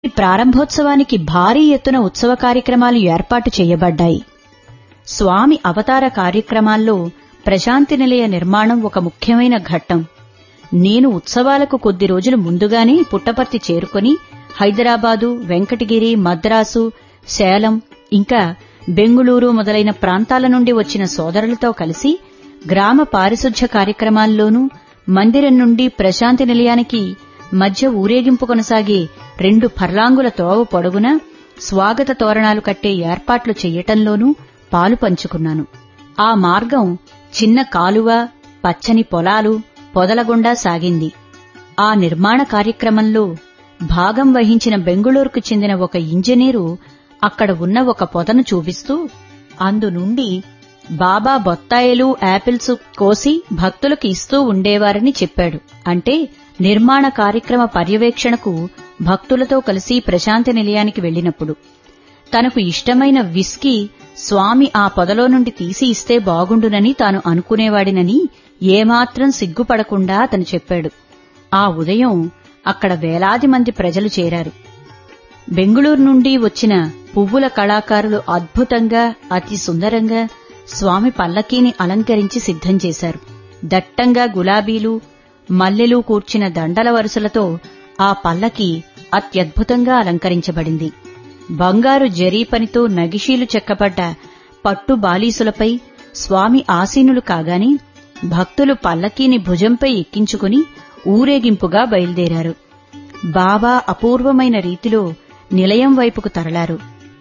ఈ ప్రారంభోత్సవానికి భారీ ఎత్తున ఉత్సవ కార్యక్రమాలు ఏర్పాటు చేయబడ్డాయి స్వామి అవతార కార్యక్రమాల్లో ప్రశాంతి నిలయ నిర్మాణం ఒక ముఖ్యమైన ఘట్టం నేను ఉత్సవాలకు కొద్ది రోజులు ముందుగానే పుట్టపర్తి చేరుకొని హైదరాబాదు వెంకటగిరి మద్రాసు సేలం ఇంకా బెంగుళూరు మొదలైన ప్రాంతాల నుండి వచ్చిన సోదరులతో కలిసి గ్రామ పారిశుధ్య కార్యక్రమాల్లోనూ మందిరం నుండి ప్రశాంతి నిలయానికి మధ్య ఊరేగింపు కొనసాగే రెండు ఫర్లాంగుల తోవ పొడవున స్వాగత తోరణాలు కట్టే ఏర్పాట్లు చెయ్యటంలోనూ పాలు పంచుకున్నాను ఆ మార్గం చిన్న కాలువ పచ్చని పొలాలు పొదలగుండా సాగింది ఆ నిర్మాణ కార్యక్రమంలో భాగం వహించిన బెంగుళూరుకు చెందిన ఒక ఇంజనీరు అక్కడ ఉన్న ఒక పొదను చూపిస్తూ అందు నుండి బాబా బొత్తాయిలు యాపిల్స్ కోసి భక్తులకు ఇస్తూ ఉండేవారని చెప్పాడు అంటే నిర్మాణ కార్యక్రమ పర్యవేక్షణకు భక్తులతో కలిసి ప్రశాంతి నిలయానికి వెళ్లినప్పుడు తనకు ఇష్టమైన విస్కీ స్వామి ఆ పొదలో నుండి తీసి ఇస్తే బాగుండునని తాను అనుకునేవాడినని ఏమాత్రం సిగ్గుపడకుండా అతను చెప్పాడు ఆ ఉదయం అక్కడ వేలాది మంది ప్రజలు చేరారు బెంగుళూరు నుండి వచ్చిన పువ్వుల కళాకారులు అద్భుతంగా అతి సుందరంగా స్వామి పల్లకీని అలంకరించి సిద్ధం చేశారు దట్టంగా గులాబీలు మల్లెలు కూర్చిన దండల వరుసలతో ఆ పల్లకి అత్యద్భుతంగా అలంకరించబడింది బంగారు జరీ పనితో నగిషీలు చెక్కబడ్డ పట్టు బాలీసులపై స్వామి ఆసీనులు కాగానే భక్తులు పల్లకీని భుజంపై ఎక్కించుకుని ఊరేగింపుగా బయలుదేరారు బాబా అపూర్వమైన రీతిలో నిలయం వైపుకు తరలారు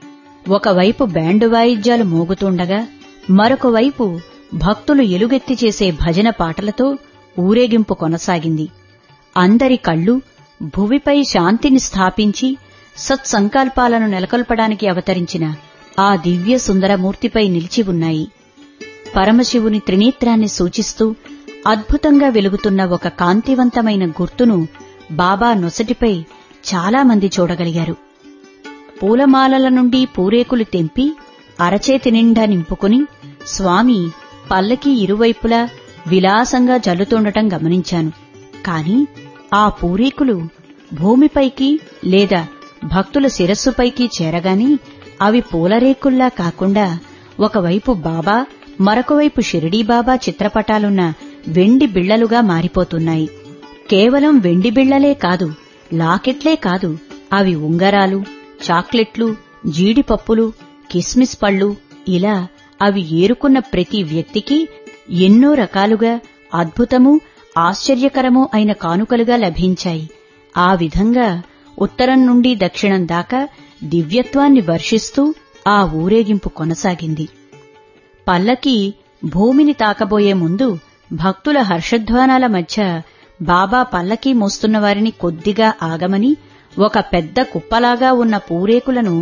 ఒకవైపు బ్యాండు వాయిద్యాలు మోగుతుండగా మరొక వైపు భక్తులు ఎలుగెత్తి చేసే భజన పాటలతో ఊరేగింపు కొనసాగింది అందరి కళ్ళు భువిపై శాంతిని స్థాపించి సత్సంకల్పాలను నెలకొల్పడానికి అవతరించిన ఆ దివ్య సుందరమూర్తిపై నిలిచి ఉన్నాయి పరమశివుని త్రినేత్రాన్ని సూచిస్తూ అద్భుతంగా వెలుగుతున్న ఒక కాంతివంతమైన గుర్తును బాబా నొసటిపై చాలామంది చూడగలిగారు పూలమాలల నుండి పూరేకులు తెంపి అరచేతి నిండా నింపుకుని స్వామి పల్లకి ఇరువైపులా విలాసంగా జల్లుతుండటం గమనించాను కాని ఆ పూరీకులు భూమిపైకి లేదా భక్తుల శిరస్సుపైకి చేరగాని అవి పూలరేకుల్లా కాకుండా ఒకవైపు బాబా మరొకవైపు షిరిడీ బాబా చిత్రపటాలున్న వెండి బిళ్లలుగా మారిపోతున్నాయి కేవలం వెండి బిళ్లలే కాదు లాకెట్లే కాదు అవి ఉంగరాలు చాక్లెట్లు జీడిపప్పులు కిస్మిస్ పళ్ళు ఇలా అవి ఏరుకున్న ప్రతి వ్యక్తికి ఎన్నో రకాలుగా అద్భుతము ఆశ్చర్యకరము అయిన కానుకలుగా లభించాయి ఆ విధంగా ఉత్తరం నుండి దక్షిణం దాకా దివ్యత్వాన్ని వర్షిస్తూ ఆ ఊరేగింపు కొనసాగింది పల్లకి భూమిని తాకబోయే ముందు భక్తుల హర్షధ్వానాల మధ్య బాబా పల్లకీ మోస్తున్న వారిని కొద్దిగా ఆగమని ఒక పెద్ద కుప్పలాగా ఉన్న పూరేకులను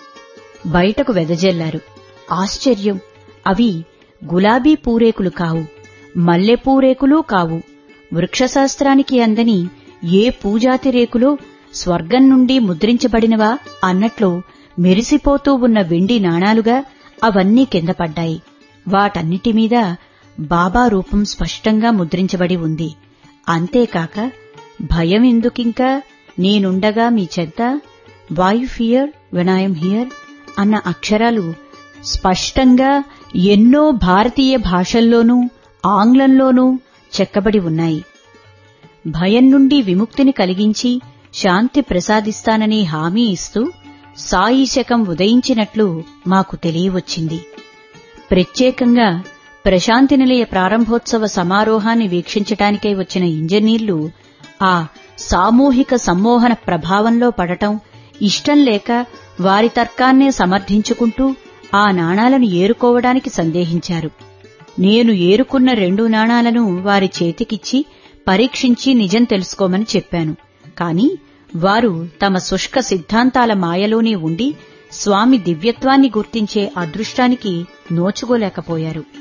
బయటకు వెదజల్లారు ఆశ్చర్యం అవి గులాబీ పూరేకులు కావు మల్లె పూరేకులు కావు వృక్షశాస్త్రానికి అందని ఏ పూజాతి రేకులో స్వర్గం నుండి ముద్రించబడినవా అన్నట్లు మెరిసిపోతూ ఉన్న వెండి నాణాలుగా అవన్నీ కింద పడ్డాయి వాటన్నిటి మీద బాబా రూపం స్పష్టంగా ముద్రించబడి ఉంది అంతేకాక భయం ఎందుకింకా నేనుండగా మీ చెద్ద why fear when I'm here అన్న అక్షరాలు స్పష్టంగా ఎన్నో భారతీయ భాషల్లోనూ ఆంగ్లంలోనూ చెక్కబడి ఉన్నాయి భయం నుండి విముక్తిని కలిగించి శాంతి ప్రసాదిస్తానని హామీ ఇస్తూ సాయి శకం ఉదయించినట్లు మాకు తెలియవచ్చింది ప్రత్యేకంగా ప్రశాంతి నిలయ ప్రారంభోత్సవ సమారోహాన్ని వీక్షించటానికై వచ్చిన ఇంజనీర్లు ఆ సామూహిక సమ్మోహన ప్రభావంలో పడటం ఇష్టం లేక వారి తర్కాన్నే సమర్థించుకుంటూ ఆ నాణాలను ఏరుకోవడానికి సందేహించారు నేను ఏరుకున్న రెండు నాణాలను వారి చేతికిచ్చి పరీక్షించి నిజం తెలుసుకోమని చెప్పాను కాని వారు తమ శుష్క సిద్ధాంతాల మాయలోనే ఉండి స్వామి దివ్యత్వాన్ని గుర్తించే అదృష్టానికి నోచుకోలేకపోయారు